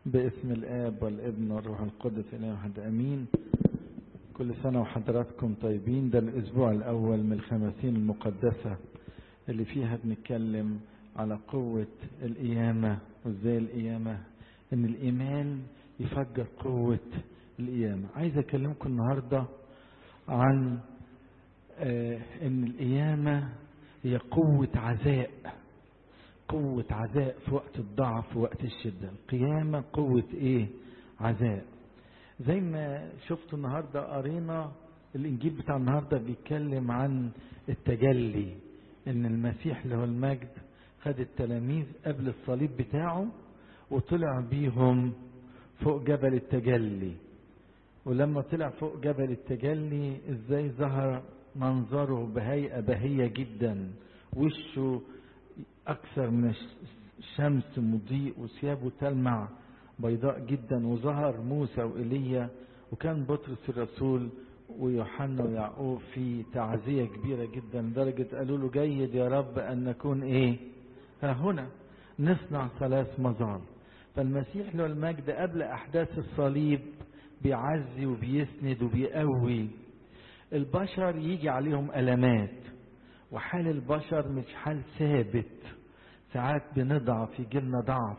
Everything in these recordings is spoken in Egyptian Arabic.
باسم الآب والابن والروح القدس إله واحد أمين كل سنة وحضراتكم طيبين ده الأسبوع الأول من الخمسين المقدسة اللي فيها بنتكلم على قوة القيامة وإزاي القيامة إن الإيمان يفجر قوة القيامة عايز أكلمكم النهاردة عن آه إن القيامة هي قوة عزاء قوة عزاء في وقت الضعف ووقت الشدة القيامة قوة ايه عزاء زي ما شفتوا النهاردة قرينا الانجيل بتاع النهاردة بيتكلم عن التجلي ان المسيح اللي هو المجد خد التلاميذ قبل الصليب بتاعه وطلع بيهم فوق جبل التجلي ولما طلع فوق جبل التجلي ازاي ظهر منظره بهيئة بهية جدا وشه أكثر من الشمس مضيء وثيابه تلمع بيضاء جدا وظهر موسى وإيليا وكان بطرس الرسول ويوحنا ويعقوب في تعزية كبيرة جدا لدرجة قالوا له جيد يا رب أن نكون إيه ها هنا نصنع ثلاث مظال فالمسيح له المجد قبل أحداث الصليب بيعزي وبيسند وبيقوي البشر يجي عليهم ألمات وحال البشر مش حال ثابت ساعات بنضعف يجيلنا ضعف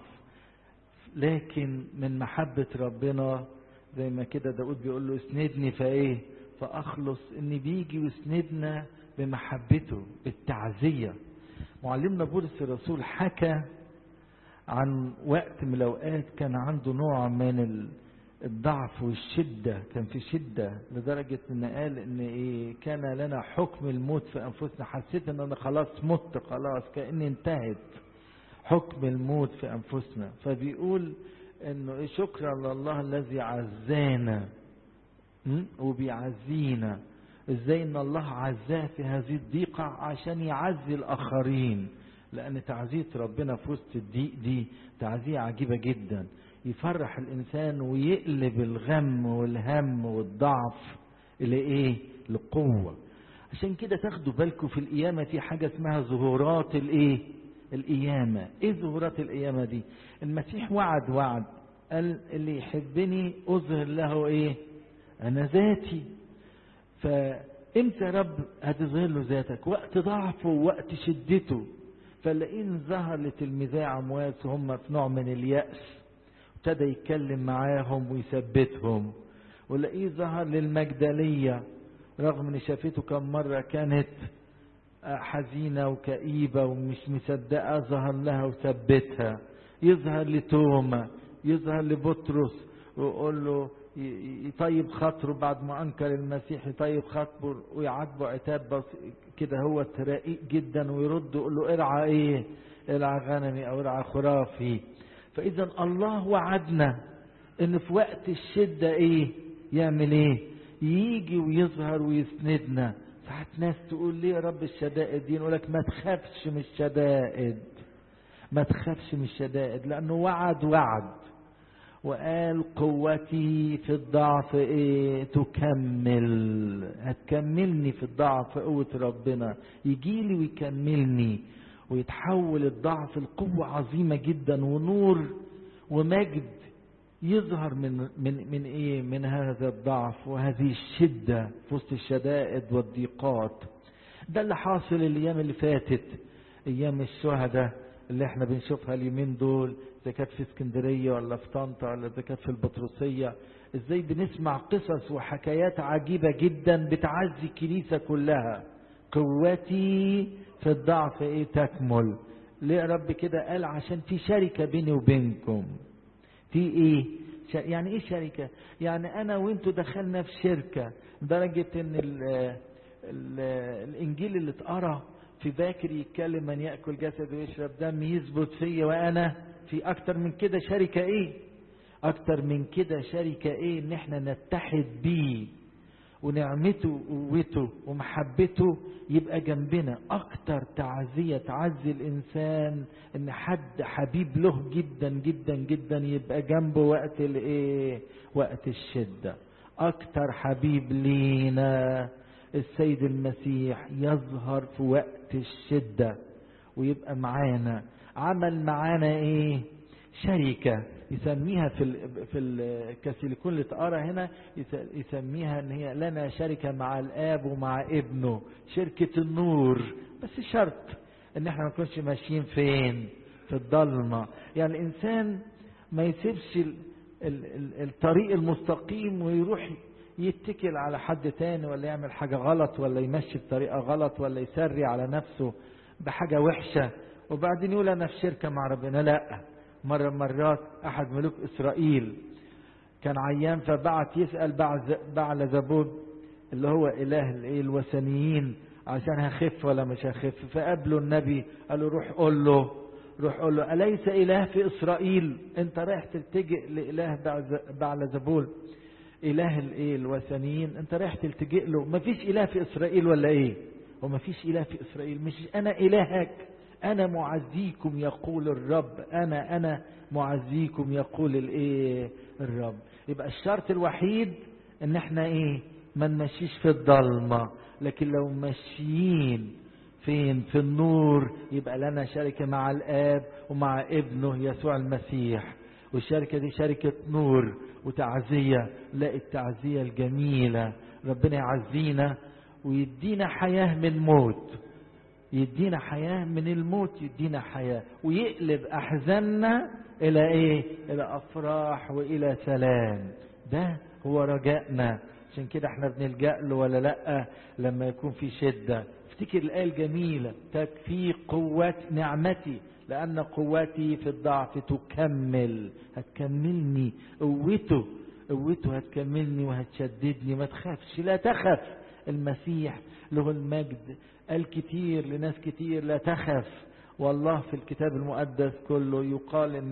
لكن من محبة ربنا زي ما كده داود بيقول له اسندني فايه فاخلص ان بيجي ويسندنا بمحبته بالتعزية معلمنا بولس الرسول حكى عن وقت من الاوقات كان عنده نوع من الضعف والشدة كان في شدة لدرجة ان قال ان ايه كان لنا حكم الموت في انفسنا حسيت ان انا خلاص مت خلاص كأني انتهت حكم الموت في انفسنا فبيقول انه ايه شكرا لله الذي عزانا وبيعزينا ازاي ان الله عزاه في هذه الضيقة عشان يعزي الاخرين لان تعزية ربنا في وسط الضيق دي تعزية عجيبة جدا يفرح الإنسان ويقلب الغم والهم والضعف إلى إيه؟ لقوة عشان كده تاخدوا بالكم في القيامة في حاجة اسمها ظهورات الإيه؟ القيامة إيه ظهورات القيامة دي؟ المسيح وعد وعد قال اللي يحبني أظهر له إيه؟ أنا ذاتي فإمتى يا رب هتظهر له ذاتك؟ وقت ضعفه ووقت شدته فلاقين ظهر لتلميذي عمواس وهم في نوع من اليأس ابتدى يتكلم معاهم ويثبتهم ولاقيه ظهر للمجدلية رغم ان شافته كم مرة كانت حزينة وكئيبة ومش مصدقة ظهر لها وثبتها يظهر لتوما يظهر لبطرس ويقول له يطيب خاطره بعد ما انكر المسيح يطيب خاطره ويعاتبه عتاب كده هو رقيق جدا ويرد ويقول له ارعى ايه ارعى غنمي او ارعى خرافي فاذا الله وعدنا ان في وقت الشدة ايه يعمل ايه يجي ويظهر ويسندنا ساعات ناس تقول ليه يا رب الشدائد دي نقول لك ما تخافش من الشدائد ما تخافش من الشدائد لانه وعد وعد وقال قوتي في الضعف ايه تكمل هتكملني في الضعف قوة ربنا يجيلي ويكملني ويتحول الضعف لقوة عظيمة جدا ونور ومجد يظهر من من من ايه من هذا الضعف وهذه الشدة في وسط الشدائد والضيقات ده اللي حاصل الايام اللي فاتت ايام الشهداء اللي احنا بنشوفها اليومين دول اذا كانت في اسكندريه ولا في طنطا ولا اذا كانت في البطرسيه ازاي بنسمع قصص وحكايات عجيبه جدا بتعزي الكنيسه كلها قوتي في الضعف ايه تكمل ليه يا رب كده قال عشان في شركه بيني وبينكم في ايه يعني ايه شركه يعني انا وانتوا دخلنا في شركه لدرجه ان ال ال الانجيل اللي اتقرا في باكر يتكلم من ياكل جسد ويشرب دم يثبت فيا وانا في اكتر من كده شركه ايه اكتر من كده شركه ايه ان احنا نتحد بيه ونعمته وقوته ومحبته يبقى جنبنا اكتر تعزية تعزي الانسان ان حد حبيب له جدا جدا جدا يبقى جنبه وقت الايه وقت الشدة اكتر حبيب لينا السيد المسيح يظهر في وقت الشدة ويبقى معانا عمل معانا ايه شركة يسميها في ال في الكاثوليكون اللي تقرا هنا يسميها ان هي لنا شركه مع الاب ومع ابنه شركه النور بس شرط ان احنا ما نكونش ماشيين فين في الضلمه يعني الانسان ما يسيبش ال ال ال الطريق المستقيم ويروح يتكل على حد تاني ولا يعمل حاجة غلط ولا يمشي بطريقة غلط ولا يسري على نفسه بحاجة وحشة وبعدين يقول أنا في شركة مع ربنا لا مرة مرات أحد ملوك إسرائيل كان عيان فبعت يسأل بعل زبود اللي هو إله الوثنيين عشان هخف ولا مش هخف فقابله النبي قال له روح قول له روح قول له أليس إله في إسرائيل أنت رايح تلتجئ لإله بعل زبول إله الإيه الوثنيين أنت رايح تلتجئ له مفيش إله في إسرائيل ولا إيه ومفيش إله في إسرائيل مش أنا إلهك أنا معزيكم يقول الرب أنا أنا معزيكم يقول الإيه الرب يبقى الشرط الوحيد إن إحنا إيه ما نمشيش في الضلمة لكن لو ماشيين فين في النور يبقى لنا شركة مع الآب ومع ابنه يسوع المسيح والشركة دي شركة نور وتعزية لا التعزية الجميلة ربنا يعزينا ويدينا حياة من موت يدينا حياة من الموت يدينا حياة ويقلب أحزاننا إلى إيه إلى أفراح وإلى سلام ده هو رجائنا عشان كده احنا بنلجأ له ولا لأ لما يكون في شدة افتكر الآية الجميلة تكفي قوة نعمتي لأن قوتي في الضعف تكمل هتكملني قوته قوته هتكملني وهتشددني ما تخافش لا تخف المسيح له المجد قال كتير لناس كتير لا تخف والله في الكتاب المقدس كله يقال ان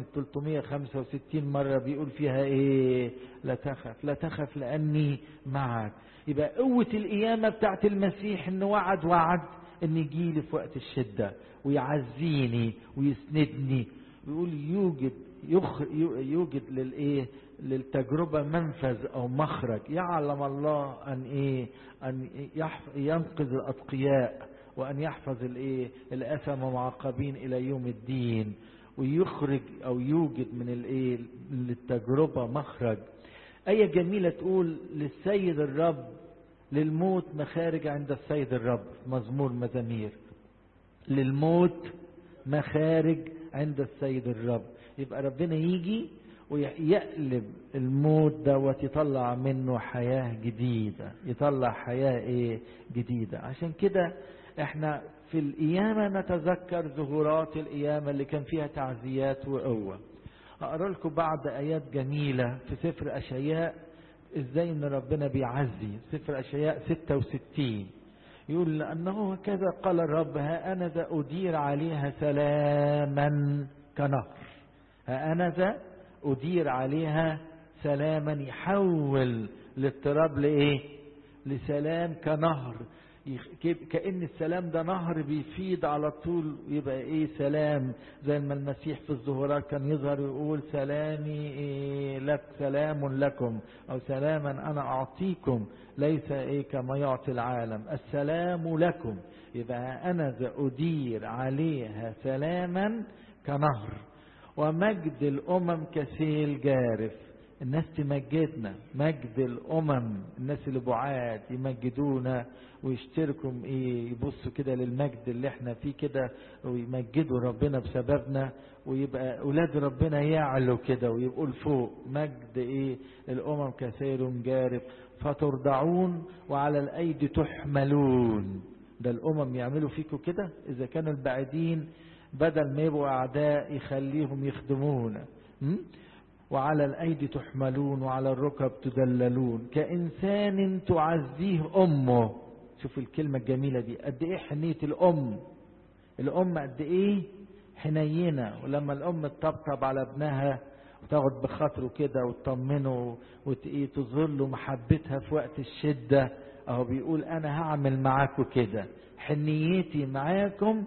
365 مرة بيقول فيها ايه لا تخف لا تخف لاني معك يبقى قوة القيامة بتاعت المسيح انه وعد وعد ان يجيلي في وقت الشدة ويعزيني ويسندني ويقول يوجد يخ يوجد للايه للتجربة منفذ او مخرج يعلم الله ان ايه ان ينقذ الاتقياء وان يحفظ الايه الاثم معاقبين الى يوم الدين ويخرج او يوجد من الايه للتجربة مخرج آية جميلة تقول للسيد الرب للموت مخارج عند السيد الرب مزمور مزامير للموت مخارج عند السيد الرب يبقى ربنا يجي ويقلب الموت دوت يطلع منه حياة جديدة يطلع حياة ايه جديدة عشان كده احنا في القيامة نتذكر ظهورات القيامة اللي كان فيها تعزيات وقوة اقرا لكم بعض ايات جميلة في سفر اشعياء ازاي ان ربنا بيعزي سفر اشعياء 66 يقول لانه هكذا قال الرب ها انا ذا ادير عليها سلاما كنهر ها انا ذا ادير عليها سلاما يحول الاضطراب لايه لسلام كنهر كأن السلام ده نهر بيفيض على طول يبقى ايه سلام زي ما المسيح في الظهورات كان يظهر ويقول سلامي إيه لك سلام لكم او سلاما انا اعطيكم ليس ايه كما يعطي العالم السلام لكم يبقى انا ذا ادير عليها سلاما كنهر ومجد الامم كسيل جارف الناس تمجدنا مجد الامم الناس اللي بعاد يمجدونا ويشتركوا ايه يبصوا كده للمجد اللي احنا فيه كده ويمجدوا ربنا بسببنا ويبقى اولاد ربنا يعلوا كده ويبقوا لفوق مجد ايه الامم كسير جارف فترضعون وعلى الايدي تحملون ده الامم يعملوا فيكم كده اذا كانوا البعيدين بدل ما يبقوا اعداء يخليهم يخدمونا وعلى الأيدي تحملون وعلى الركب تدللون كإنسان تعزيه أمه شوف الكلمة الجميلة دي قد إيه حنية الأم الأم قد إيه حنينة ولما الأم تطبطب على ابنها وتاخد بخاطره كده وتطمنه وتظهر له محبتها في وقت الشدة أهو بيقول أنا هعمل معاكم كده حنيتي معاكم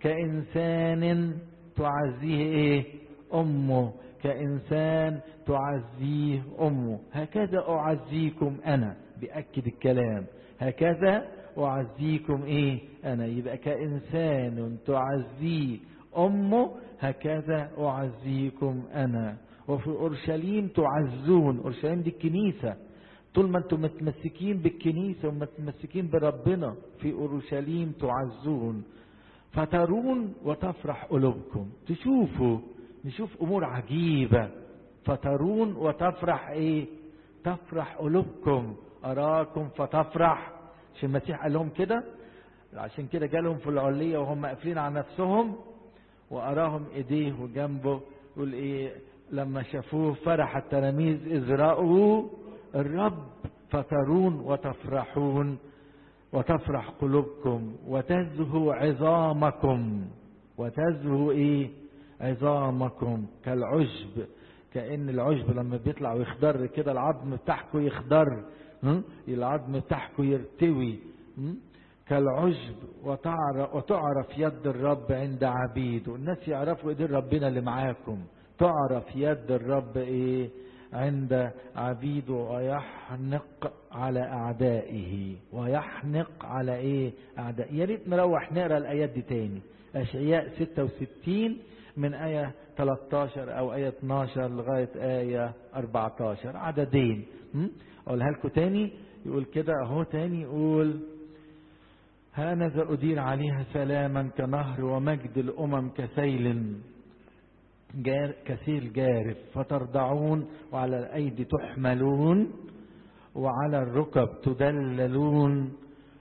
كإنسان تعزيه إيه أمه كإنسان تعزيه أمه هكذا أعزيكم أنا بأكد الكلام هكذا أعزيكم إيه أنا يبقى كإنسان تعزيه أمه هكذا أعزيكم أنا وفي أورشليم تعزون أورشليم دي الكنيسة طول ما انتم متمسكين بالكنيسة ومتمسكين بربنا في أورشليم تعزون فترون وتفرح قلوبكم تشوفوا نشوف أمور عجيبة فترون وتفرح ايه تفرح قلوبكم أراكم فتفرح عشان المسيح قال لهم كده عشان كده جالهم في العلية وهم قافلين على نفسهم وأراهم إيديه وجنبه يقول إيه لما شافوه فرح التلاميذ إذ رأوا الرب فترون وتفرحون وتفرح قلوبكم وتزهو عظامكم وتزهو إيه عظامكم كالعشب كأن العشب لما بيطلع ويخضر كده العظم بتاعكم يخضر العظم بتاعكم يرتوي كالعشب وتعرف, وتعرف يد الرب عند عبيده الناس يعرفوا ايدين ربنا اللي معاكم تعرف يد الرب ايه عند عبيده ويحنق على اعدائه ويحنق على ايه اعداء يا ريت نروح نقرا الايات دي تاني اشعياء 66 من آية 13 أو آية 12 لغاية آية 14 عددين أقولها لكم تاني يقول كده أهو تاني يقول هانذا أدير عليها سلاما كنهر ومجد الأمم كسيل جار كسيل جارف فترضعون وعلى الأيدي تحملون وعلى الركب تدللون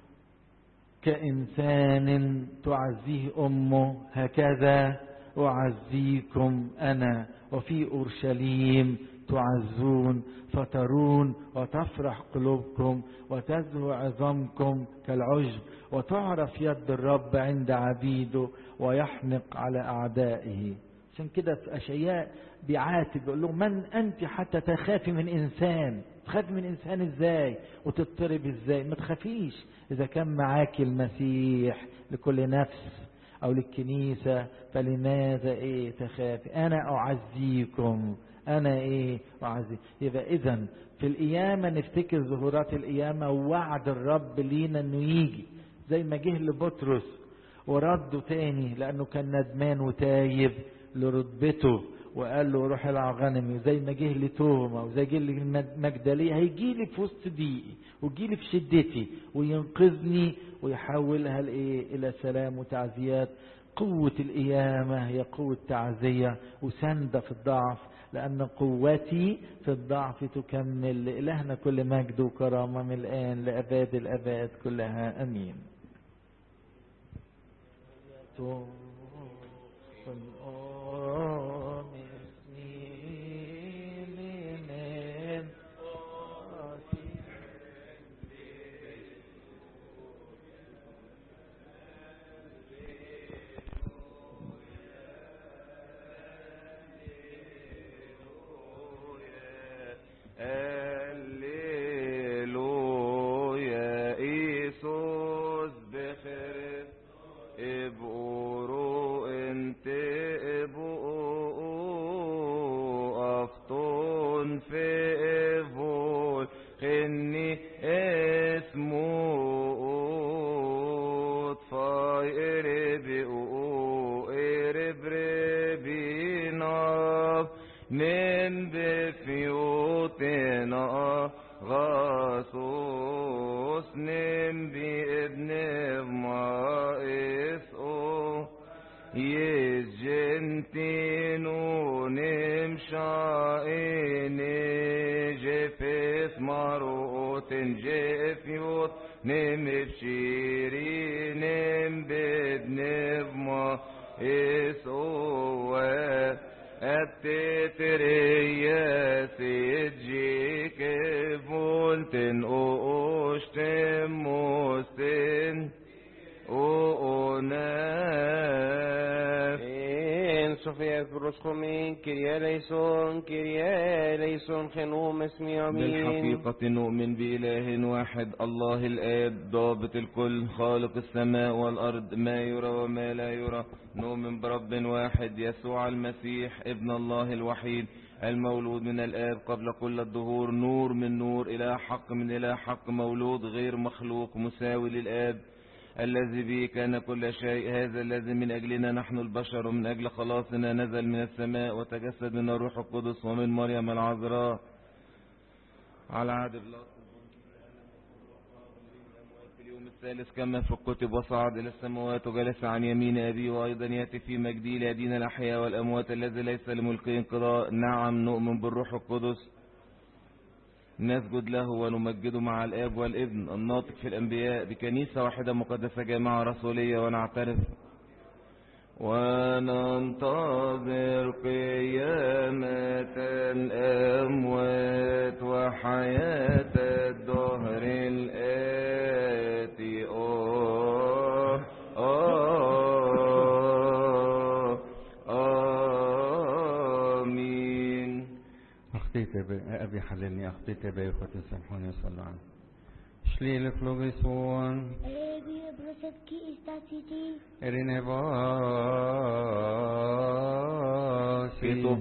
كإنسان تعزيه أمه هكذا أعزيكم أنا وفي أورشليم تعزون فترون وتفرح قلوبكم وتزهو عظامكم كالعشب وتعرف يد الرب عند عبيده ويحنق على أعدائه عشان كده في أشياء بيعاتب بيقول لهم من أنت حتى تخافي من إنسان تخافي من إنسان إزاي وتضطرب إزاي ما تخافيش إذا كان معاك المسيح لكل نفس أو للكنيسة فلماذا إيه تخافي أنا أعزيكم أنا إيه أعزي يبقى إذا في القيامة نفتكر ظهورات القيامة ووعد الرب لينا إنه يجي زي ما جه لبطرس ورده تاني لأنه كان ندمان وتايب لرتبته وقال له روح العب غنمي زي ما جه لتوما وزي جه لمجدليه هيجي لي في وسط ضيقي ويجي لي في شدتي وينقذني ويحولها لايه الى سلام وتعزيات قوة القيامة هي قوة تعزية وسندة في الضعف لأن قوتي في الضعف تكمل لإلهنا كل مجد وكرامة من الآن لأباد الأباد كلها أمين بالحقيقة نؤمن بإله واحد الله الآب ضابط الكل خالق السماء والأرض ما يرى وما لا يرى نؤمن برب واحد يسوع المسيح ابن الله الوحيد المولود من الآب قبل كل الدهور نور من نور إلى حق من إلى حق مولود غير مخلوق مساوي للآب الذي به كان كل شيء هذا الذي من أجلنا نحن البشر ومن أجل خلاصنا نزل من السماء وتجسد من الروح القدس ومن مريم العذراء على عهد بلاط في اليوم الثالث كما في الكتب وصعد إلى السماوات وجلس عن يمين أبي وأيضا يأتي في مجدي ليدين الأحياء والأموات الذي ليس لملكه انقضاء نعم نؤمن بالروح القدس نسجد له ونمجده مع الآب والابن الناطق في الأنبياء بكنيسة واحدة مقدسة جامعة رسولية ونعترف وننتظر قيامة الأموات وحياة الدهر الآتي آه آه آمين أخطيت يا أبي حللني أخطيت يا أبي أخوتي سامحوني صلوا عنه شليل فلوغسون Ebi brosetki istatiti إريني باسي كتب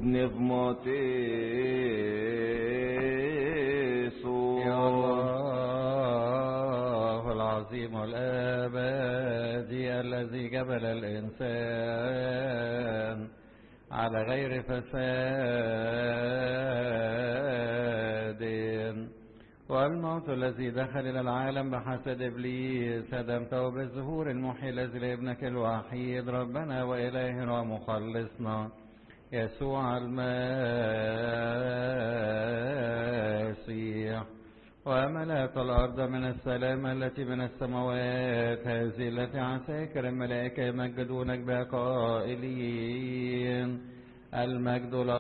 نغماتيسو يا الله العظيم الأبدي الذي جبل الإنسان على غير فساد والموت الذي دخل إلى العالم بحسد إبليس هدمته بالظهور المحيي الذي لابنك الوحيد ربنا وإلهنا ومخلصنا يسوع المسيح وملأت الأرض من السلامة التي من السماوات هذه التي عساكر الملائكة يمجدونك بها قائلين المجد